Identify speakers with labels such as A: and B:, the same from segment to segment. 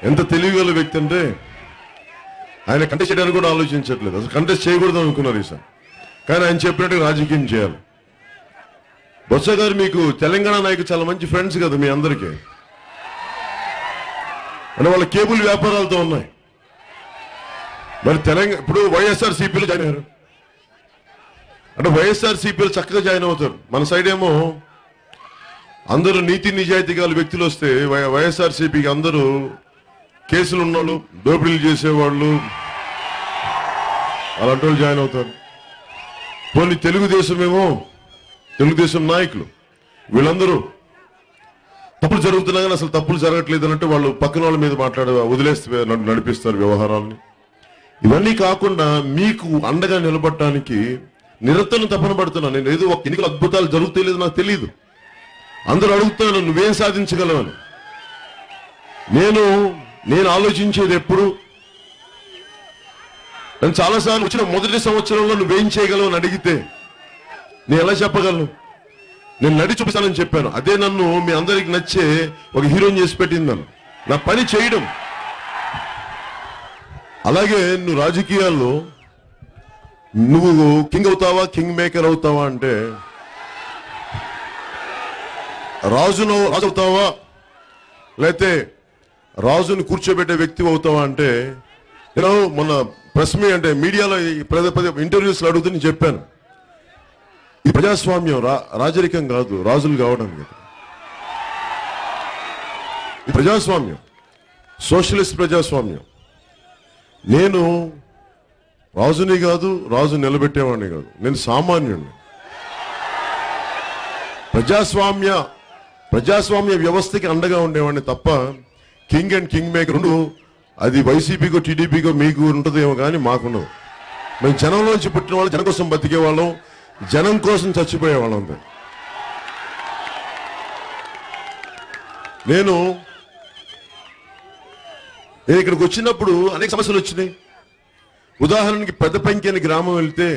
A: ఎంత తెలివిగల వ్యక్తి అంటే ఆయన కంటెస్ట్ చేయడానికి కూడా ఆలోచించట్లేదు అసలు కంటెస్ట్ చేయకూడదు అనుకున్నారు ఈసారి కానీ ఆయన చెప్పినట్టుగా రాజకీయం చేయాలి బొత్స గారు మీకు తెలంగాణ నాయకులు చాలా మంచి ఫ్రెండ్స్ కదా మీ అందరికీ అంటే వాళ్ళ కేబుల్ వ్యాపారాలతో ఉన్నాయి మరి తెలంగాణ ఇప్పుడు వైఎస్ఆర్ సిపిలో జాయిన్ అయ్యారు అంటే వైఎస్ఆర్ సిపిలు చక్కగా జాయిన్ అవుతారు మన సైడ్ ఏమో అందరూ నీతి నిజాయితీ గల వ్యక్తులు వస్తే వైఎస్ఆర్ సిపికి అందరూ కేసులు ఉన్నోళ్ళు దోపిడీలు చేసేవాళ్ళు అలాంటి వాళ్ళు జాయిన్ అవుతారు పోనీ తెలుగుదేశం ఏమో తెలుగుదేశం నాయకులు వీళ్ళందరూ తప్పులు జరుగుతున్నా కానీ అసలు తప్పులు జరగట్లేదు అన్నట్టు వాళ్ళు పక్కన వాళ్ళ మీద మాట్లాడ వదిలేస్తే నడు- నడిపిస్తారు వ్యవహారాలని ఇవన్నీ కాకుండా మీకు అండగా నిలబడటానికి నిరంతరం తపన పడుతున్నాను నేను ఏదో ఒక ఎన్నికల అద్భుతాలు జరుగుతాయి లేదో నాకు తెలియదు అందరూ అడుగుతాను నువ్వేం సాధించగలవని నేను నేను ఆలోచించేది ఎప్పుడు నేను చాలాసార్లు వచ్చిన మొదటి సంవత్సరంలో నువ్వేం చేయగలవు అని అడిగితే నేను ఎలా చెప్పగలను నేను నడి చూపిస్తానని చెప్పాను అదే నన్ను మీ అందరికి నచ్చే ఒక హీరోని చేసి పెట్టింది నన్ను నా పని చేయడం అలాగే నువ్వు రాజకీయాల్లో నువ్వు కింగ్ అవుతావా కింగ్ మేకర్ అవుతావా అంటే రాజును రాజు అవుతావా లేకపోతే రాజుని కూర్చోబెట్టే వ్యక్తి అవుతావా అంటే నేను మొన్న ప్రెస్ మీ అంటే మీడియాలో ఈ పదే పదే ఇంటర్వ్యూస్ అడుగుతూ నేను చెప్పాను ఈ ప్రజాస్వామ్యం రా రాజరికం కాదు రాజులు కావడం కాదు ఈ ప్రజాస్వామ్యం సోషలిస్ట్ ప్రజాస్వామ్యం నేను రాజుని కాదు రాజు నిలబెట్టేవాడిని కాదు నేను సామాన్యుడిని ప్రజాస్వామ్య ప్రజాస్వామ్య వ్యవస్థకి అండగా ఉండేవాడిని తప్ప కింగ్ అండ్ కింగ్ మేకర్ రెండు అది వైసీపీకో టీడీపీకో మీకు ఉంటుందేమో కానీ మాకుండదు మేము జనంలోంచి పుట్టిన వాళ్ళు జనం కోసం బతికే వాళ్ళం జనం కోసం చచ్చిపోయే వాళ్ళం అంతే. నేను నేను ఇక్కడికి వచ్చినప్పుడు అనేక సమస్యలు వచ్చినాయి ఉదాహరణకి పెద్ద పంకి అనే గ్రామం వెళ్తే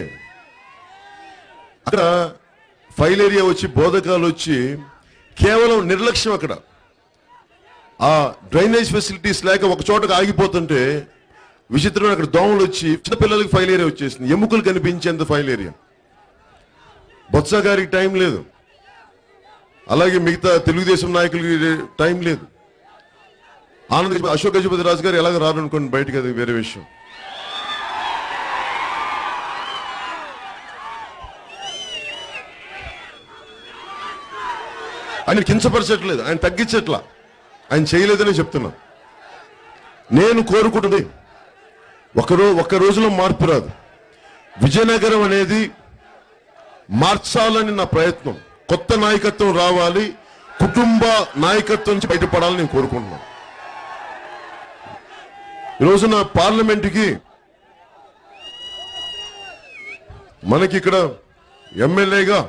A: అక్కడ ఫైల్ ఏరియా వచ్చి బోధకాలు వచ్చి కేవలం నిర్లక్ష్యం అక్కడ ఆ డ్రైనేజ్ ఫెసిలిటీస్ లేక ఒక చోటకు ఆగిపోతుంటే విచిత్రమైన అక్కడ దోమలు వచ్చి చిన్నపిల్లలకి ఫైల్ ఏరియా వచ్చేసింది ఎముకలు కనిపించేంత ఫైల్ ఏరియా బొత్స గారికి టైం లేదు అలాగే మిగతా తెలుగుదేశం నాయకులకి టైం లేదు ఆనంద్ గజపతి- అశోక్ గజపతి రాజు గారు ఎలాగ రారనుకోండి బయటకు అది వేరే విషయం ఆయన కించపరచట్లేదు ఆయన తగ్గించట్లా ఆయన చేయలేదని చెప్తున్నా నేను కోరుకుంటుంది ఒకరో ఒక్క రోజులో మార్పు రాదు విజయనగరం అనేది మార్చాలని నా ప్రయత్నం కొత్త నాయకత్వం రావాలి కుటుంబ నాయకత్వం నుంచి బయటపడాలని నేను కోరుకుంటున్నాను ఈ రోజున పార్లమెంటుకి మనకి ఇక్కడ ఎమ్మెల్యేగా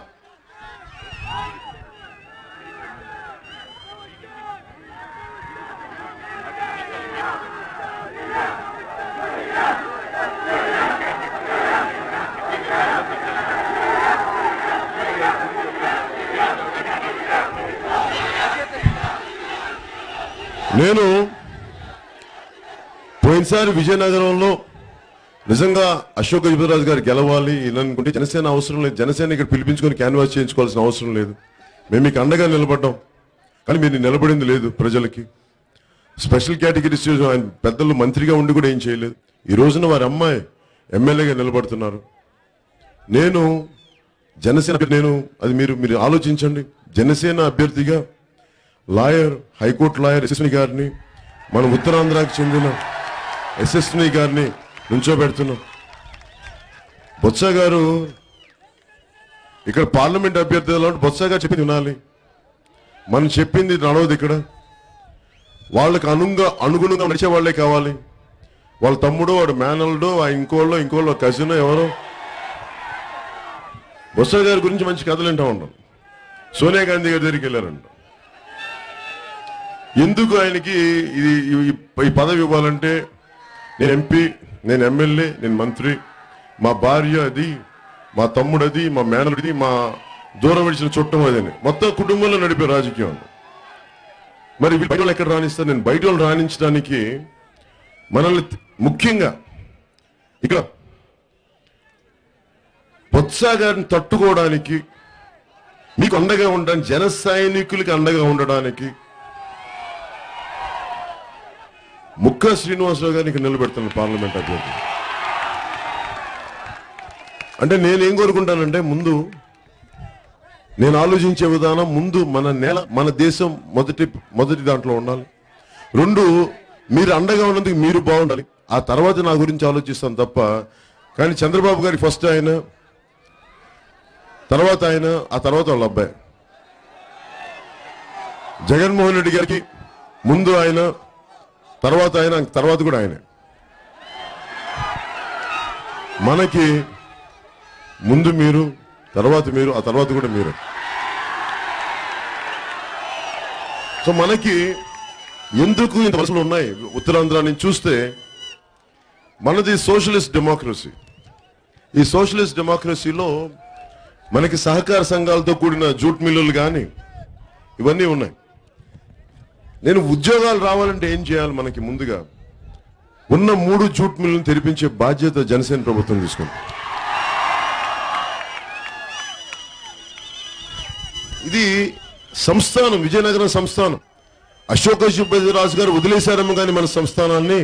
A: నేను పోయినసారి విజయనగరంలో నిజంగా అశోక్ గజపతిరాజు గారు గెలవాలి ఇలా అనుకుంటే జనసేన అవసరం లేదు జనసేన ఇక్కడ పిలిపించుకొని క్యాన్వాస్ చేయించుకోవాల్సిన అవసరం లేదు మేము మీకు అండగా నిలబడ్డాం కానీ మీరు నిలబడింది లేదు ప్రజలకి స్పెషల్ కేటగిరీస్ ఆయన పెద్దలు మంత్రిగా ఉండి కూడా ఏం చేయలేదు ఈ రోజున వారి అమ్మాయి ఎమ్మెల్యేగా నిలబడుతున్నారు నేను జనసేన అభ్యర్థి- నేను అది మీరు మీరు ఆలోచించండి జనసేన అభ్యర్థిగా లాయర్ హైకోర్టు లాయర్ ఎస్ఎస్ని గారిని మన ఉత్తరాంధ్రాకి చెందిన ఎస్ఎస్ని గారిని నుంచోబెడుతున్నాం బొత్స గారు ఇక్కడ పార్లమెంట్ అభ్యర్థులు బొత్స గారు చెప్పింది వినాలి మనం చెప్పింది నడవదు ఇక్కడ వాళ్ళకి అనుగుణంగా అనుగుణంగా నడిచే వాళ్ళే కావాలి వాళ్ళ తమ్ముడు వాడు మేనల్డో ఆ ఇంకోళ్ళు ఇంకోళ్ళు కజిన్ ఎవరో బొత్స గారి గురించి మంచి కథలు వింటా ఉంటాం సోనియా గాంధీ గారి దగ్గరికి వెళ్ళారంట ఎందుకు ఆయనకి ఇది ఈ- ఈ పదవి ఇవ్వాలంటే నేను ఎంపీ నేను ఎమ్మెల్యే నేను మంత్రి మా భార్య అది మా తమ్ముడు అది మా మేనలుడిది మా దూరం విడిచిన చుట్టం అది అని మొత్తం కుటుంబంలో నడిపే రాజకీయం మరి వీళ్ళు బయట వాళ్ళు ఎక్కడ రాణిస్తారు నేను బయట వాళ్ళు రాణించడానికి మనల్ని త- ముఖ్యంగా ఇక్కడ బొత్స గారిని తట్టుకోవడానికి మీకు అండగా ఉండడానికి జన సైనికులకి అండగా ఉండడానికి ముక్క శ్రీనివాసరావు గారిని నిలబెడుతున్నాను పార్లమెంట్ అభ్యర్థి అంటే నేనేం కోరుకుంటానంటే ముందు నేను ఆలోచించే విధానం ముందు మన నేల మన దేశం మొదటి మొదటి దాంట్లో ఉండాలి రెండు మీరు అండగా ఉన్నందుకు మీరు బాగుండాలి ఆ తర్వాత నా గురించి ఆలోచిస్తాను తప్ప కానీ చంద్రబాబు గారికి ఫస్ట్ ఆయన తర్వాత ఆయన ఆ తర్వాత వాళ్ళ అబ్బాయి జగన్మోహన్ రెడ్డి గారికి ముందు ఆయన తర్వాత ఆయన తర్వాత కూడా ఆయనే మనకి ముందు మీరు తర్వాత మీరు ఆ తర్వాత కూడా మీరు సో మనకి ఎందుకు ఇంత వలసలు ఉన్నాయి ఉత్తరాంధ్ర నుంచి చూస్తే మనది సోషలిస్ట్ డెమోక్రసీ ఈ సోషలిస్ట్ డెమోక్రసీలో మనకి సహకార సంఘాలతో కూడిన జూట్ మిల్లులు కానీ ఇవన్నీ ఉన్నాయి నేను ఉద్యోగాలు రావాలంటే ఏం చేయాలి మనకి ముందుగా ఉన్న మూడు జూట్ మిల్లులను తెరిపించే బాధ్యత జనసేన ప్రభుత్వం తీసుకుంది ఇది సంస్థానం విజయనగరం సంస్థానం అశోక రాజు గారు వదిలేశారేమో కానీ మన సంస్థానాన్ని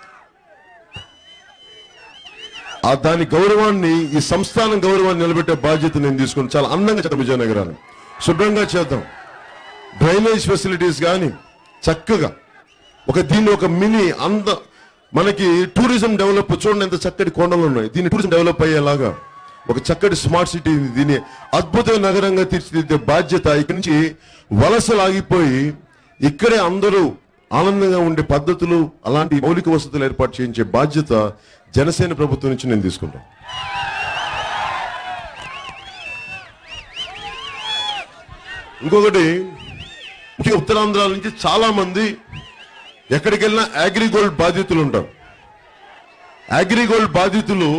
A: ఆ దాని గౌరవాన్ని ఈ సంస్థానం గౌరవాన్ని నిలబెట్టే బాధ్యత నేను తీసుకుని చాలా అందంగా చేద్దాం విజయనగరాన్ని శుభ్రంగా చేద్దాం డ్రైనేజ్ ఫెసిలిటీస్ కానీ చక్కగా ఒక దీన్ని ఒక మినీ అంద మనకి టూరిజం డెవలప్ చూడండి ఎంత చక్కటి కొండలు ఉన్నాయి దీన్ని టూరిజం డెవలప్ అయ్యేలాగా ఒక చక్కటి స్మార్ట్ సిటీ దీన్ని అద్భుతమైన నగరంగా తీర్చిదిద్దే బాధ్యత ఇక్కడి నుంచి వలసలు ఆగిపోయి ఇక్కడే అందరూ ఆనందంగా ఉండే పద్ధతులు అలాంటి మౌలిక వసతులు ఏర్పాటు చేయించే బాధ్యత జనసేన ప్రభుత్వం నుంచి నేను తీసుకుంటాను ఇంకొకటి ముఖ్యంగా ఉత్తరాంధ్ర నుంచి చాలా మంది ఎక్కడికి వెళ్ళినా అగ్రిగోల్డ్ బాధితులు ఉంటారు అగ్రిగోల్డ్ బాధితులు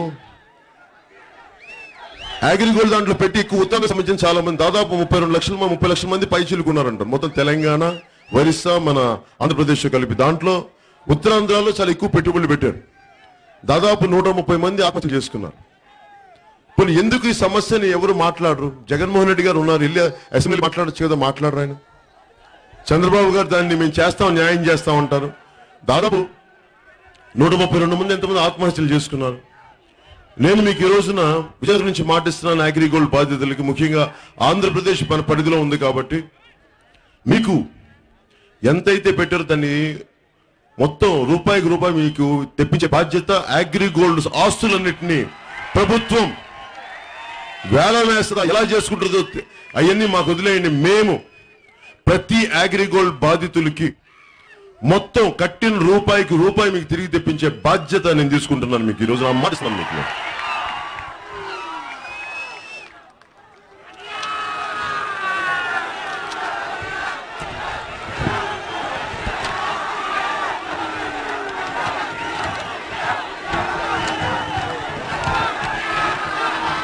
A: అగ్రిగోల్డ్ దాంట్లో పెట్టి ఎక్కువ ఉత్తరాంధ్ర సంబంధించిన చాలా మంది దాదాపు ముప్పై రెండు లక్షల మంది ముప్పై లక్షల మంది పై చిలుకున్నారంటారు మొత్తం తెలంగాణ ఒరిస్సా మన ఆంధ్రప్రదేశ్ కలిపి దాంట్లో ఉత్తరాంధ్రలో చాలా ఎక్కువ పెట్టుబడులు పెట్టారు దాదాపు నూట ముప్పై మంది ఆత్మహత్య చేసుకున్నారు పోనీ ఎందుకు ఈ సమస్యని ఎవరు మాట్లాడరు జగన్మోహన్ రెడ్డి గారు ఉన్నారు వెళ్ళి అసెంబ్లీ మాట్లాడచ్చు కదా మాట్లాడరు ఆయన చంద్రబాబు గారు దాన్ని మేము చేస్తాం న్యాయం చేస్తాం అంటారు దాదాపు నూట ముప్పై రెండు మంది ఎంతమంది ఆత్మహత్యలు చేసుకున్నారు నేను మీకు ఈ రోజున విజయనగరం నుంచి మాటిస్తున్నాను అగ్రిగోల్డ్ బాధితులకి ముఖ్యంగా ఆంధ్రప్రదేశ్ మన పరిధిలో ఉంది కాబట్టి మీకు ఎంతైతే పెట్టారో దాన్ని మొత్తం రూపాయికి రూపాయి మీకు తెప్పించే బాధ్యత అగ్రిగోల్డ్ ఆస్తులన్నింటినీ ప్రభుత్వం వేలం వేస్తుందా ఎలా చేసుకుంటుందో అవన్నీ మాకు వదిలేయండి మేము ప్రతి అగ్రిగోల్డ్ బాధితులకి మొత్తం కట్టిన రూపాయికి రూపాయి మీకు తిరిగి తెప్పించే బాధ్యత నేను తీసుకుంటున్నాను మీకు ఈరోజు నా మాట ఇస్తున్నాను మీకు నేను.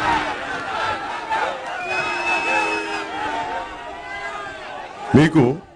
A: మీకు